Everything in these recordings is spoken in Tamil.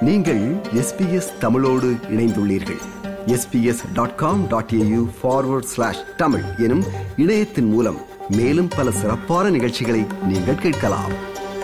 நீங்கள் எஸ்பிஎஸ் தமிழோடு இணைந்துள்ளீர்கள் SBS dot com dot AU forward slash Tamil எனும் இணையத்தின் மூலம் மேலும் பல சிறப்பான நிகழ்ச்சிகளை நீங்கள் கேட்கலாம்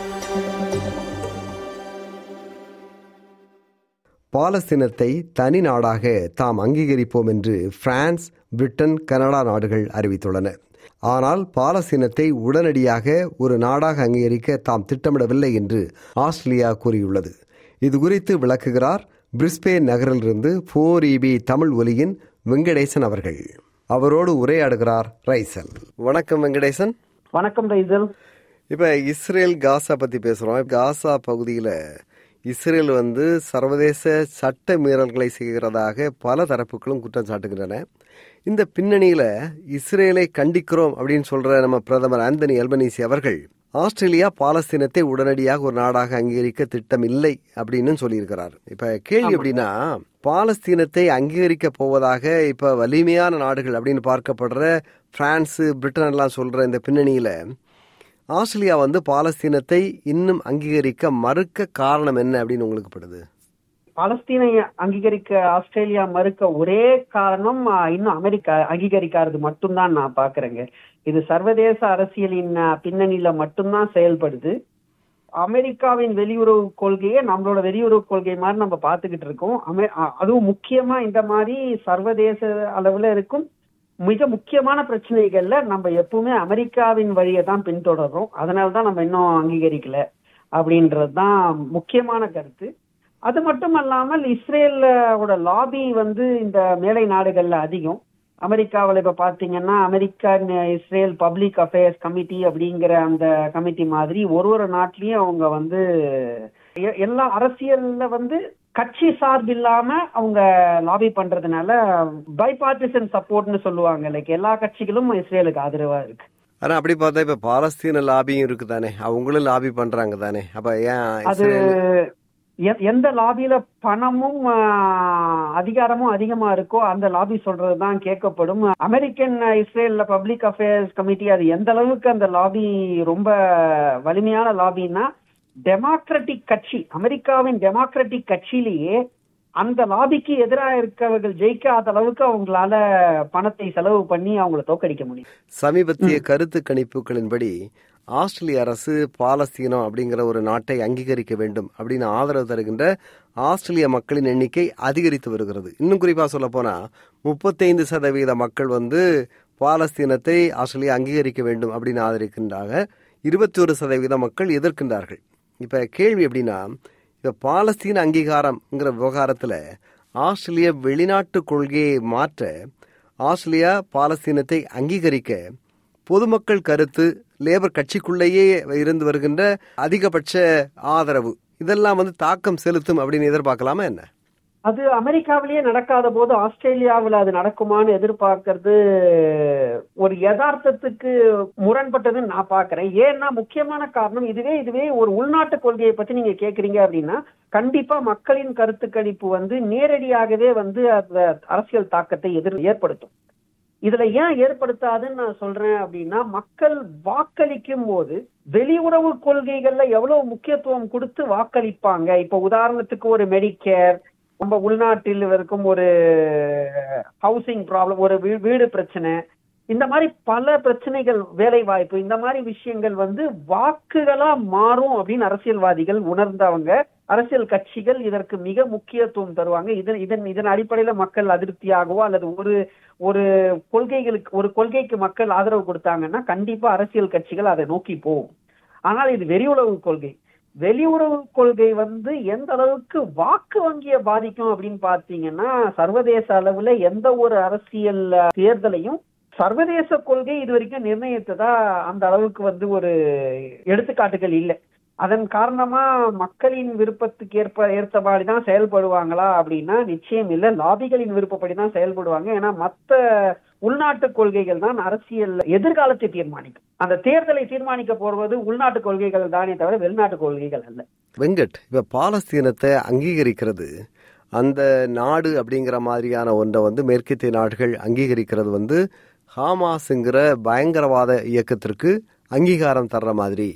பாலஸ்தீனத்தை தனி நாடாக தாம் அங்கீகரிப்போம் என்று பிரான்ஸ் பிரிட்டன் கனடா நாடுகள் அறிவித்துள்ளன ஆனால் பாலஸ்தீனத்தை உடனடியாக ஒரு நாடாக அங்கீகரிக்க தாம் திட்டமிடவில்லை என்று ஆஸ்திரேலியா கூறியுள்ளது இது குறித்து விளக்குகிறார் பிரிஸ்பேன் நகரிலிருந்து போர் இபி தமிழ் ஒலியின் வெங்கடேசன் அவர்கள் அவரோடு உரையாடுகிறார் ரைசல் வணக்கம் வெங்கடேசன் வணக்கம் ரைசல் இப்ப இஸ்ரேல் காசா பத்தி பேசுறோம் காசா பகுதியில இஸ்ரேல் வந்து சர்வதேச சட்ட மீறல்களை செய்கிறதாக பல தரப்புகளும் குற்றம் சாட்டுகின்றன இந்த பின்னணியில இஸ்ரேலை கண்டிக்கிறோம் அப்படின்னு சொல்ற நம்ம பிரதமர் ஆந்தனி அல்பனீசி அவர்கள் ஆஸ்திரேலியா பாலஸ்தீனத்தை உடனடியாக ஒரு நாடாக அங்கீகரிக்க திட்டம் இல்லை அப்படின்னு சொல்லியிருக்கிறார் இப்ப கேள்வி எப்படின்னா பாலஸ்தீனத்தை அங்கீகரிக்க போவதாக இப்ப வலிமையான நாடுகள் அப்படின்னு பார்க்கப்படுற பிரான்ஸ் பிரிட்டன் எல்லாம் சொல்ற இந்த பின்னணியில ஆஸ்திரேலியா வந்து பாலஸ்தீனத்தை இன்னும் அங்கீகரிக்க மறுக்க காரணம் என்ன அப்படின்னு உங்களுக்கு படுது பாலஸ்தீனை அங்கீகரிக்க ஆஸ்திரேலியா மறுக்க ஒரே காரணம் இன்னும் அமெரிக்கா அங்கீகரிக்காதது மட்டும்தான் நான் பாக்குறேங்க இது சர்வதேச அரசியலின் பின்னணியில மட்டும்தான் செயல்படுது அமெரிக்காவின் வெளியுறவு கொள்கையை நம்மளோட வெளியுறவு கொள்கை மாதிரி நம்ம பார்த்துக்கிட்டு இருக்கோம் அதுவும் முக்கியமா இந்த மாதிரி சர்வதேச அளவுல இருக்கும் மிக முக்கியமான பிரச்சனைகள்ல நம்ம எப்பவுமே அமெரிக்காவின் வழியை தான் பின்தொடர்றோம் அதனால தான் நம்ம இன்னும் அங்கீகரிக்கல அப்படின்றது தான் முக்கியமான கருத்து அது மட்டும் அல்லாமல் இஸ்ரேலோட லாபி வந்து இந்த மேலை நாடுகள்ல அதிகம் அமெரிக்காவில் இப்ப பாத்தீங்கன்னா American Israel Public Affairs Committee அப்படிங்கிற அந்த கமிட்டி மாதிரி ஒரு ஒரு நாட்டிலயும் அவங்க வந்து எல்லா அரசியல்ல வந்து கட்சி சார்பு இல்லாம அவங்க லாபி பண்றதுனால பைபார்டிசன் சப்போர்ட்னு சொல்லுவாங்க லைக் எல்லா கட்சிகளும் இஸ்ரேலுக்கு ஆதரவா இருக்கு ஆனா அப்படி பார்த்தா இப்ப பாலஸ்தீன லாபியும் இருக்கு தானே அவங்களும் லாபி பண்றாங்க தானே அப்ப ஏன் அது எந்த லாபியில பணமும் அதிகாரமும் அதிகமா இருக்கோ அந்த லாபி சொல்றதுதான் கேட்கப்படும் American Israel Public Affairs Committee அது எந்த அளவுக்கு அந்த லாபி ரொம்ப வலிமையான லாபின்னா டெமோக்ராட்டிக் கட்சி அமெரிக்காவின் டெமோக்ராட்டிக் கட்சியிலேயே அந்த லாபிக்கு எதிராக இருக்கவர்கள் ஜெயிக்காத அளவுக்கு அவங்களால பணத்தை செலவு பண்ணி அவங்கள தோக்கடிக்க முடியும் சமீபத்திய கருத்து கணிப்புகளின்படி ஆஸ்திரேலிய அரசு பாலஸ்தீனம் அப்படிங்கிற ஒரு நாட்டை அங்கீகரிக்க வேண்டும் அப்படின்னு ஆதரவு தருகின்ற ஆஸ்திரேலிய மக்களின் எண்ணிக்கை அதிகரித்து வருகிறது இன்னும் குறிப்பா சொல்ல போனா முப்பத்தைந்து சதவீத மக்கள் வந்து பாலஸ்தீனத்தை ஆஸ்திரேலியா அங்கீகரிக்க வேண்டும் அப்படின்னு ஆதரிக்கின்றாங்க இருபத்தி ஒரு சதவீத மக்கள் எதிர்க்கின்றார்கள் இப்ப கேள்வி எப்படின்னா இப்ப பாலஸ்தீன அங்கீகாரம்ங்கிற விவகாரத்துல ஆஸ்திரேலிய வெளிநாட்டு கொள்கையை மாற்ற ஆஸ்திரேலியா பாலஸ்தீனத்தை அங்கீகரிக்க பொதுமக்கள் கருத்து லேபர் கட்சிக்குள்ளேயே இருந்து வருகின்ற அதிகபட்ச ஆதரவு இதெல்லாம் வந்து தாக்கம் செலுத்தும் அப்படின்னு எதிர்பார்க்கலாமா என்ன அது அமெரிக்காவிலேயே நடக்காத போது ஆஸ்திரேலியாவில் அது நடக்குமான்னு எதிர்பார்க்கறது ஒரு யதார்த்தத்துக்கு முரண்பட்டதுன்னு நான் பாக்குறேன் ஏன்னா முக்கியமான காரணம் இதுவே இதுவே ஒரு உள்நாட்டு கொள்கையை பத்தி நீங்க கேக்குறீங்க அப்படின்னா கண்டிப்பா மக்களின் கருத்து கணிப்பு வந்து நேரடியாகவே வந்து அந்த அரசியல் தாக்கத்தை எதிர் ஏற்படுத்தும் இதுல ஏன் ஏற்படுத்தாதுன்னு நான் சொல்றேன் அப்படின்னா மக்கள் வாக்களிக்கும் போது வெளியுறவு கொள்கைகள்ல எவ்வளவு முக்கியத்துவம் கொடுத்து வாக்களிப்பாங்க இப்ப உதாரணத்துக்கு ஒரு மெடிக்கேர் நம்ம உள்நாட்டில் இருக்கும் ஒரு ஹவுசிங் ப்ராப்ளம் ஒரு வீடு பிரச்சனை இந்த மாதிரி பல பிரச்சனைகள் வேலை வாய்ப்பு இந்த மாதிரி விஷயங்கள் வந்து வாக்குகளா மாறும் அப்படின்னு அரசியல்வாதிகள் உணர்ந்தவங்க அரசியல் கட்சிகள் இதற்கு மிக முக்கியத்துவம் தருவாங்க இதன் இதன் இதன் அடிப்படையில மக்கள் அதிருப்தியாகவோ அல்லது ஒரு ஒரு கொள்கைகளுக்கு ஒரு கொள்கைக்கு மக்கள் ஆதரவு கொடுத்தாங்கன்னா கண்டிப்பா அரசியல் கட்சிகள் அதை நோக்கி போகும் ஆனால் இது வெளியுறவு கொள்கை வெளியுறவு கொள்கை வந்து எந்த அளவுக்கு வாக்கு வங்கியை பாதிக்கும் அப்படின்னு பாத்தீங்கன்னா சர்வதேச அளவுல எந்த ஒரு அரசியல் தேர்தலையும் சர்வதேச கொள்கை இது வரைக்கும் நிர்ணயித்ததா அந்த அளவுக்கு வந்து ஒரு எடுத்துக்காட்டுகள் இல்லை அதன் காரணமா மக்களின் விருப்பத்துக்கு ஏற்ப ஏற்றபடி தான் செயல்படுவாங்களா அப்படின்னா நிச்சயம் இல்லை லாபிகளின் விருப்பப்படி தான் செயல்படுவாங்க ஏன்னா மற்ற உள்நாட்டு கொள்கைகள் தான் அரசியல் எதிர்காலத்தை தீர்மானிக்கும் அந்த தேர்தலை தீர்மானிக்க போறது உள்நாட்டு கொள்கைகள் தானே தவிர வெளிநாட்டு கொள்கைகள் அல்ல வெங்கட் இப்ப பாலஸ்தீனத்தை அங்கீகரிக்கிறது அந்த நாடு அப்படிங்கிற மாதிரியான ஒன்றை வந்து மேற்கத்திய நாடுகள் அங்கீகரிக்கிறது வந்து ஹாமாஸுங்கிற பயங்கரவாத இயக்கத்திற்கு அங்கீகாரம் தர்ற மாதிரி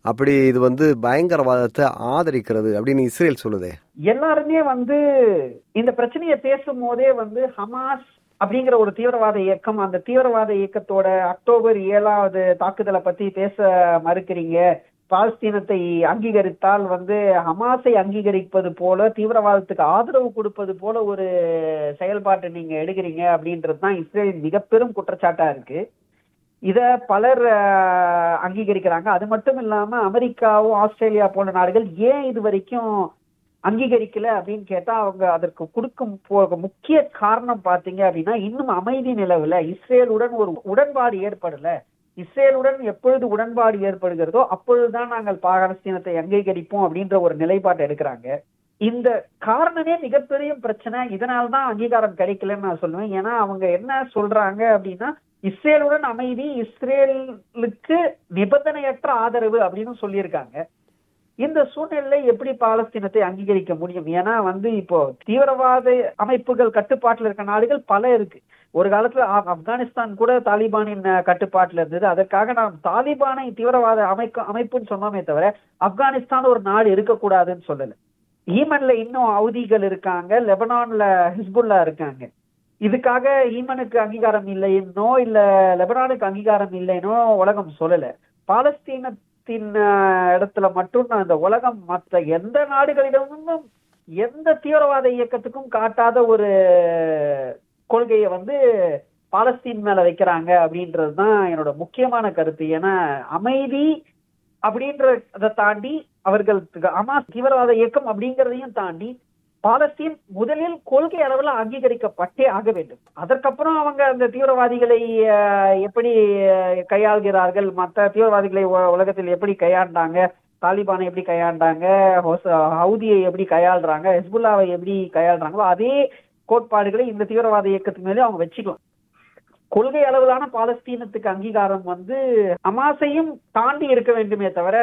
அப்படி இது வந்து பயங்கரவாதத்தை ஆதரிக்கிறது அப்படின்னு இஸ்ரேல் சொல்லுதே எல்லாருமே வந்து இந்த பிரச்சனையை பேசும் போதே வந்து ஹமாஸ் அப்படிங்கிற ஒரு தீவிரவாத இயக்கம் அந்த தீவிரவாத இயக்கத்தோட அக்டோபர் ஏழாவது தாக்குதலை பத்தி பேச மறுக்கிறீங்க பாலஸ்தீனத்தை அங்கீகரித்தால் வந்து ஹமாஸை அங்கீகரிப்பது போல தீவிரவாதத்துக்கு ஆதரவு கொடுப்பது போல ஒரு செயல்பாட்டை நீங்க எடுக்கிறீங்க அப்படின்றது தான் இஸ்ரேல் மிக பெரும் குற்றச்சாட்டா இருக்கு இத பலர் அஹ், அங்கீகரிக்கிறாங்க அது மட்டும் இல்லாம அமெரிக்காவும் ஆஸ்திரேலியா போன்ற நாடுகள் ஏன் இது வரைக்கும் அங்கீகரிக்கல அப்படின்னு கேட்டா அவங்க அதற்கு கொடுக்கும் போ- முக்கிய காரணம் பாத்தீங்க அப்படின்னா இன்னும் அமைதி நிலவுல இஸ்ரேலுடன் ஒரு உடன்பாடு ஏற்படல இஸ்ரேலுடன் எப்பொழுது உடன்பாடு ஏற்படுகிறதோ அப்பொழுதுதான் நாங்கள் பாலஸ்தீனத்தை அங்கீகரிப்போம் அப்படின்ற ஒரு நிலைப்பாட்டை எடுக்கிறாங்க இந்த காரணமே மிகப்பெரிய பிரச்சனை இதனால்தான் அங்கீகாரம் கிடைக்கலன்னு நான் சொல்லுவேன் ஏன்னா அவங்க என்ன சொல்றாங்க அப்படின்னா இஸ்ரேலுடன் அமைதி இஸ்ரேலுக்கு நிபந்தனையற்ற ஆதரவு அப்படின்னு சொல்லியிருக்காங்க இந்த சூழ்நிலை எப்படி பாலஸ்தீனத்தை அங்கீகரிக்க முடியும் ஏன்னா வந்து இப்போ தீவிரவாத அமைப்புகள் கட்டுப்பாட்டில் இருக்க நாடுகள் பல இருக்கு ஒரு காலத்துல ஆப்- ஆப்கானிஸ்தான் கூட தாலிபானின் அஹ், கட்டுப்பாட்டுல இருந்தது அதற்காக நாம் தாலிபானை தீவிரவாத அமைக்க அமைப்புன்னு சொன்னோமே தவிர ஆப்கானிஸ்தான் ஒரு நாடு இருக்கக்கூடாதுன்னு சொல்லல ஈமன்ல இன்னும் அவுதிகள் இருக்காங்க லெபனான்ல ஹிஸ்புல்லா இருக்காங்க இதுக்காக ஈமனுக்கு அங்கீகாரம் இல்லைன்னோ இல்ல லெபனானுக்கு அங்கீகாரம் இல்லைன்னோ உலகம் சொல்லல பாலஸ்தீனத்தின் அஹ், இடத்துல மட்டும் நான் இந்த உலகம் மற்ற எந்த நாடுகளிடமும் எந்த தீவிரவாத இயக்கத்துக்கும் காட்டாத ஒரு கொள்கையை வந்து பாலஸ்தீன் மேல வைக்கிறாங்க அப்படின்றது தான் என்னோட முக்கியமான கருத்து ஏன்னா அமைதி அப்படின்றத தாண்டி அவர்கள் அமாஸ் தீவிரவாத இயக்கம் அப்படிங்கறதையும் தாண்டி பாலஸ்தீன் முதலில் கொள்கை அளவுல அங்கீகரிக்கப்பட்டே ஆக வேண்டும் அதற்கப்புறம் அவங்க அந்த தீவிரவாதிகளை அஹ், எப்படி அஹ், கையாள்கிறார்கள் மற்ற தீவிரவாதிகளை உ- உலகத்தில் எப்படி கையாண்டாங்க தாலிபானை எப்படி கையாண்டாங்க ஹொச- ஹவுதியை எப்படி கையாளுறாங்க ஹெஸ்புல்லாவை எப்படி கையாளுறாங்களோ அதே கோட்பாடுகளை இந்த தீவிரவாத இயக்கத்துக்கு மேலே அவங்க வச்சுக்கலாம் கொள்கை அளவிலான பாலஸ்தீனத்துக்கு அங்கீகாரம் வந்து ஹமாஸையும் தாண்டி இருக்க வேண்டுமே தவிர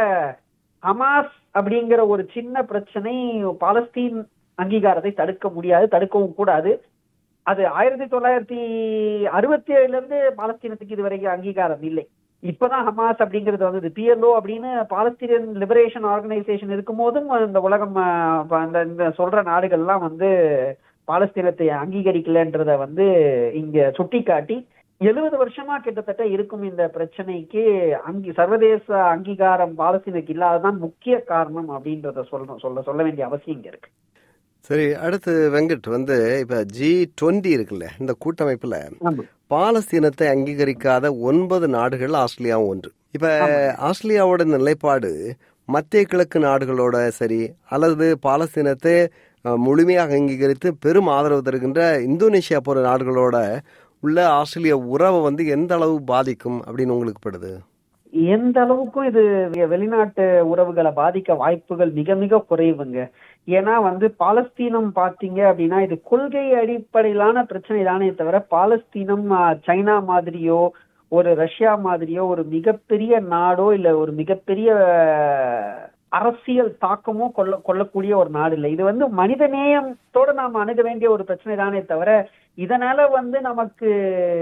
ஹமாஸ் அப்படிங்கிற ஒரு சின்ன பிரச்சனை பாலஸ்தீன் அங்கீகாரத்தை தடுக்க முடியாது தடுக்கவும் கூடாது அது ஆயிரத்தி தொள்ளாயிரத்தி அறுபத்தி ஏழுல இருந்து பாலஸ்தீனத்துக்கு இதுவரைக்கும் அங்கீகாரம் இல்லை இப்பதான் ஹமாஸ் அப்படிங்கிறது வந்து பிஎல்ஓ அப்படின்னு பாலஸ்தீனியன் லிபரேஷன் ஆர்கனைசேஷன் இருக்கும் போதும் இந்த உலகம் அஹ், ப- இந்த இந்த சொல்ற நாடுகள்லாம் வந்து பாலஸ்தீனத்தை அங்கீகரிக்கலன்றத வந்து இங்க சுட்டிக்காட்டி எழுபது வருஷமா கிட்டத்தட்ட இருக்கும் இந்த பிரச்சனைக்கு அங்கி சர்வதேச அங்கீகாரம் பாலஸ்தீனுக்கு இல்லாததான் முக்கிய காரணம் அப்படின்றத சொல்லணும் சொல்ல சொல்ல வேண்டிய அவசியம் இங்க இருக்கு சரி அடுத்து வெங்கட் வந்து இப்ப ஜி டுவெண்ட்டி இருக்குல்ல இந்த கூட்டமைப்புல ஆமா பாலஸ்தீனத்தை அங்கீகரிக்காத ஒன்பது நாடுகள் ஆஸ்திரேலியாவும் ஒன்று இப்ப ஆஸ்திரேலியாவோட நிலைப்பாடு மத்திய கிழக்கு நாடுகளோட சரி அல்லது பாலஸ்தீனத்தை அஹ், முழுமையாக அங்கீகரித்து பெரும் ஆதரவு தருகின்ற இந்தோனேஷியா போன்ற நாடுகளோட உள்ள ஆஸ்திரேலிய உறவை வந்து எந்த அளவு பாதிக்கும் அப்படின்னு உங்களுக்கு படுது எந்த அளவுக்கும் இது வெளிநாட்டு உறவுகளை பாதிக்க வாய்ப்புகள் மிக மிக குறைவுங்க ஏன்னா வந்து பாலஸ்தீனம் பாத்தீங்க அப்படின்னா இது கொள்கை அடிப்படையிலான பிரச்சனை தானே தவிர பாலஸ்தீனம் ஆஹ், சைனா மாதிரியோ ஒரு ரஷ்யா மாதிரியோ ஒரு மிகப்பெரிய நாடோ இல்ல ஒரு மிகப்பெரிய ஆஹ், அரசியல் தாக்கமோ கொள்ள கொள்ளக்கூடிய ஒரு நாடு இல்லை இது வந்து மனிதநேயத்தோட நாம் அணுக வேண்டிய ஒரு பிரச்சனை தானே தவிர இதனால வந்து நமக்கு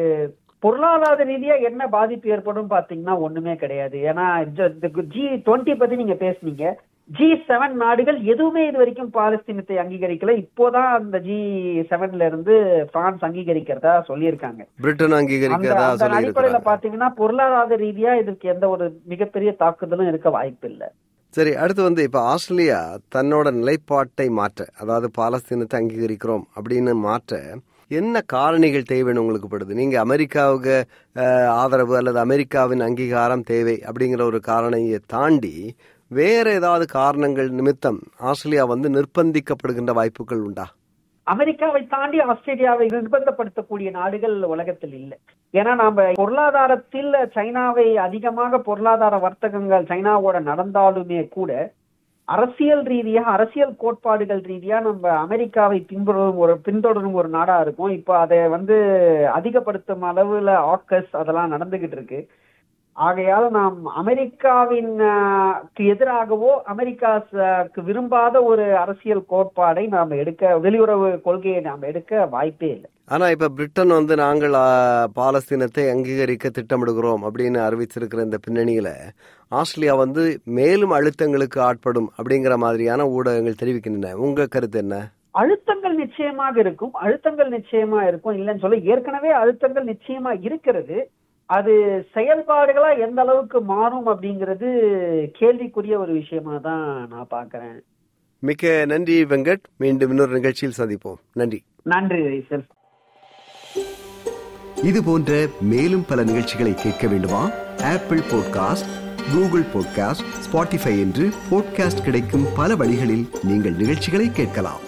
பொருளாதார ரீதியா என்ன பாதிப்பு ஏற்படும் பாத்தீங்கன்னா ஒண்ணுமே கிடையாது ஏன்னா ஜி டுவெண்ட்டி பத்தி நீங்க பேசுனீங்க ஜி செவன் நாடுகள் எதுவுமே இது வரைக்கும் பாலஸ்தீனத்தை அங்கீகரிக்கல இப்போதான் அந்த ஜி செவன்ல இருந்து பிரான்ஸ் அங்கீகரிக்கிறதா சொல்லியிருக்காங்க பிரிட்டன் அந்த அங்கீகரிக்கிறதா அந்த சொல்லி அடிப்படையில பாத்தீங்கன்னா பொருளாதார ரீதியா இதுக்கு எந்த ஒரு மிகப்பெரிய தாக்குதலும் இருக்க வாய்ப்பு இல்லை சரி அடுத்து வந்து இப்ப ஆஸ்திரேலியா தன்னோட நிலைப்பாட்டை மாற்ற அதாவது பாலஸ்தீனத்தை அங்கீகரிக்கிறோம் அப்படின்னு மாற்ற என்ன காரணிகள் தேவைன்னு உங்களுக்கு படுது நீங்க அமெரிக்காவுக்கு அஹ், ஆதரவு அல்லது அமெரிக்காவின் அங்கீகாரம் தேவை அப்படிங்கிற ஒரு காரணியை தாண்டி வேற ஏதாவது காரணங்கள் நிமித்தம் ஆஸ்திரேலியா வந்து நிர்பந்திக்கப்படுகின்ற வாய்ப்புகள் உண்டா அமெரிக்காவை தாண்டி ஆஸ்திரேலியாவை நிர்பந்தப்படுத்தக்கூடிய நாடுகள் உலகத்தில் இல்லை ஏன்னா நாம பொருளாதாரத்தில் சைனாவை அதிகமாக பொருளாதார வர்த்தகங்கள் சைனாவோட நடந்தாலுமே கூட அரசியல் ரீதியா அரசியல் கோட்பாடுகள் ரீதியா நம்ம அமெரிக்காவை பின்தொடரும் ஒரு பின்தொடரும் ஒரு நாடா இருக்கும் இப்போ அதை வந்து அதிகப்படுத்தும் அளவுல ஆக்கஸ் அதெல்லாம் நடந்துகிட்டு இருக்கு ஆகையால் நாம் அமெரிக்காவின் ஆஹ், க்கு எதிராகவோ அமெரிக்காவுக்கு விரும்பாத ஒரு அரசியல் கோட்பாடை நாம் எடுக்க வெளியுறவு கொள்கையை நாம் எடுக்க வாய்ப்பே இல்லை ஆனா இப்ப பிரிட்டன் வந்து நாங்கள் ஆ, பாலஸ்தீனத்தை அங்கீகரிக்க திட்டமிடுகிறோம் அப்படின்னு அறிவிச்சிருக்கிற இந்த பின்னணியில ஆஸ்திரேலியா வந்து மேலும் அழுத்தங்களுக்கு ஆட்படும் அப்படிங்கிற மாதிரியான ஊடகங்கள் தெரிவிக்கின்றன உங்க கருத்து என்ன அழுத்தங்கள் நிச்சயமாக இருக்கும் அழுத்தங்கள் நிச்சயமா இருக்கும் இல்லைன்னு சொல்ல ஏற்கனவே அழுத்தங்கள் நிச்சயமா இருக்கிறது அது செயல்பாடுகளா எந்த அளவுக்கு மாறும் அப்படிங்கிறது கேள்விக்குரிய ஒரு விஷயமா தான் நான் பார்க்கிறேன் மிக்க நன்றி வெங்கட் மீண்டும் இன்னொரு நிகழ்ச்சியில் சந்திப்போம் நன்றி நன்றி ரைசல் இது போன்ற மேலும் பல நிகழ்ச்சிகளை கேட்க வேண்டுமா Apple podcast Google podcast Spotify என்று பாட்காஸ்ட் கிடைக்கும் பல வழிகளில் நீங்கள் நிகழ்ச்சிகளை கேட்கலாம்